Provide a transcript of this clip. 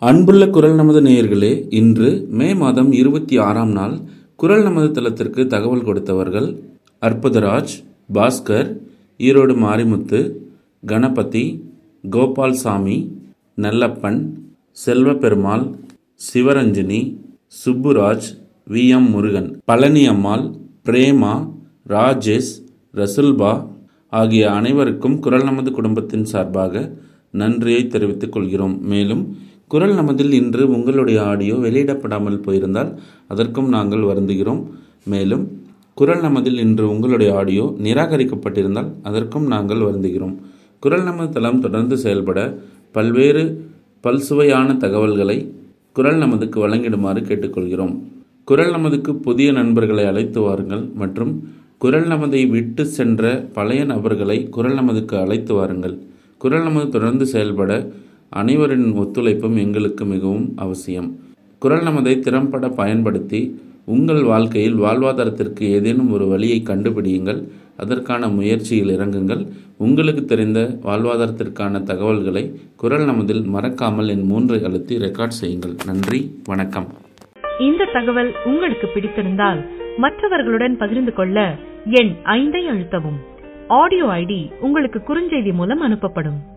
அன்புள்ள குரல் நமது நேயர்களே இன்று மே மாதம் இருபத்தி ஆறாம் நாள் குரல் நமது தளத்திற்கு தகவல் கொடுத்தவர்கள் அற்புதராஜ் பாஸ்கர் ஈரோடு மாரிமுத்து கணபதி கோபால்சாமி நல்லப்பன் செல்வபெருமாள் சிவரஞ்சினி சுப்புராஜ் வி எம் முருகன் பழனி அம்மாள் பிரேமா ராஜேஷ் ரசுல்பா ஆகிய அனைவருக்கும் குரல் நமது குடும்பத்தின் சார்பாக நன்றியை தெரிவித்துக் கொள்கிறோம் மேலும் குரல் நமதில் இன்று உங்களுடைய ஆடியோ வெளியிடப்படாமல் போயிருந்தால் அதற்கும் நாங்கள் வருந்துகிறோம் மேலும் குரல் நமதில் இன்று உங்களுடைய ஆடியோ நிராகரிக்கப்பட்டிருந்தால் அதற்கும் நாங்கள் வருந்துகிறோம் குரல் நமது தளம் தொடர்ந்து செயல்பட பல்வேறு பல்சுவையான தகவல்களை குரல் நமதுக்கு வழங்கிடுமாறு கேட்டுக்கொள்கிறோம் குரல் நமதுக்கு புதிய நண்பர்களை அழைத்து வாருங்கள் மற்றும் குரல் நமதை விட்டு சென்ற பழைய நபர்களை குரல் நமதுக்கு அழைத்து வாருங்கள் குரல் நமது தொடர்ந்து செயல்பட அனைவரின் ஒத்துழைப்பும் எங்களுக்கு மிகவும் அவசியம் குரல் நமதை திறம்பட பயன்படுத்தி உங்கள் வாழ்க்கையில் வாழ்வாதாரத்திற்கு ஏதேனும் ஒரு வழியை கண்டுபிடியுங்கள் அதற்கான முயற்சியில் இறங்குங்கள் உங்களுக்கு தெரிந்த வாழ்வாதாரத்திற்கான தகவல்களை குரல் நமதில் மறக்காமல் என் மூன்றை அழுத்தி ரெக்கார்ட் செய்யுங்கள் நன்றி வணக்கம் இந்த தகவல் உங்களுக்கு பிடித்திருந்தால் மற்றவர்களுடன் பகிர்ந்து கொள்ள எண் ஐந்தை அழுத்தவும் ஆடியோ ஐடி உங்களுக்கு குறுஞ்செய்தி மூலம் அனுப்பப்படும்